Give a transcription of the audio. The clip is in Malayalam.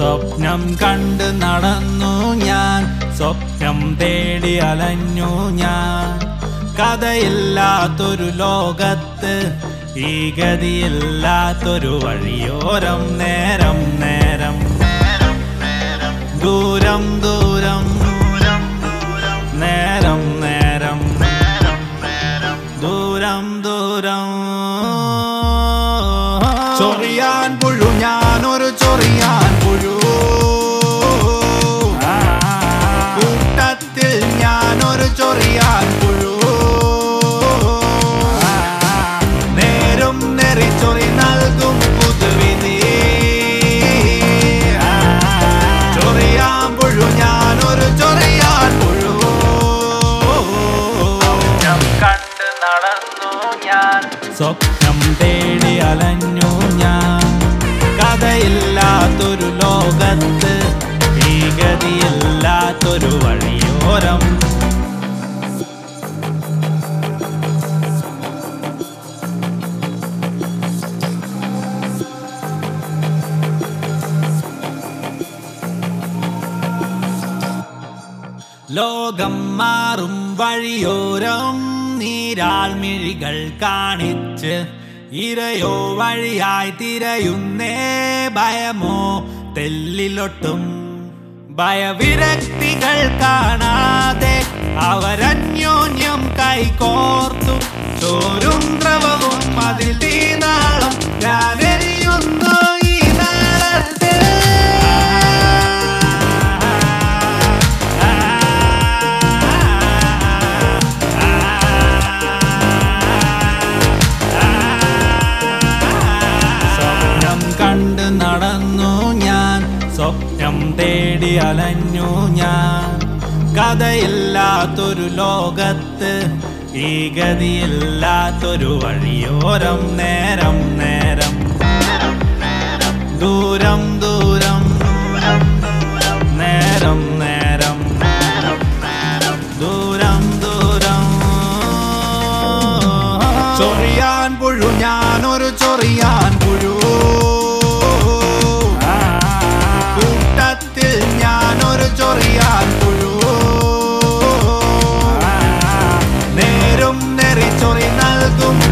സ്വപ്നം കണ്ട് നടന്നു ഞാൻ സ്വപ്നം തേടി അലഞ്ഞു ഞാൻ കഥയില്ലാത്തൊരു ലോകത്ത് ഈ ഗതിയില്ലാത്തൊരു വഴിയോരം നേരം നേരം ദൂരം ദൂരം നേരം നേരം ദൂരം ദൂരം ചൊറിയാൻ പുഴു ഞാനൊരു ചൊറിയാൻ പുഴു കൂട്ടത്തിൽ ഞാനൊരു ചൊറിയാൻ പുഴു നേരും നെറിച്ചൊറി നൽകും പുതുവിധി ചൊറിയാൻ പുഴു ഞാനൊരു ചൊറിയാൻ പുഴു കണ്ട് നടന്നു ഞാൻ സ്വപ്നം തേടി അലഞ്ഞു ഞാൻ കഥയില്ലാത്തൊരു ലോകത്ത് ഈ ഗതിയില്ലാത്തൊരു വഴിയോരം ലോകം മാറും വഴിയോരം നീരാൾമിഴികൾ കാണിച്ച് ഇരയോ വഴിയായി തിരയുന്നേ ഭയമോ തെല്ലിലൊട്ടും ഭയവിരക്തികൾ കാണാതെ അവരന്യോന്യം കൈകോർത്തു ചോരും ദ്രവവും അതിൽ തീനാളം ഞാനെരിയുന്നു ഈ നാളത്തിൽ സ്വപ്നം കണ്ട് നടന്നു ഞാൻ സ്വപ്നം തേടി അലഞ്ഞു ഞാൻ കഥയില്ലാത്തൊരു ലോകത്ത് ഈ ഗതിയില്ലാത്തൊരു വഴിയോരം നേരം നേരം ദൂരം ദൂരം നേരം നേരം ദൂരം ദൂരം ചൊറിയാൻ പുഴു ഞാനൊരു ചൊറിയാൻ പുഴു കൂട്ടത്തിൽ ഞാനൊരു ചൊറിയാൻ പുഴു നേരും നെറിച്ചൊറി നൽകും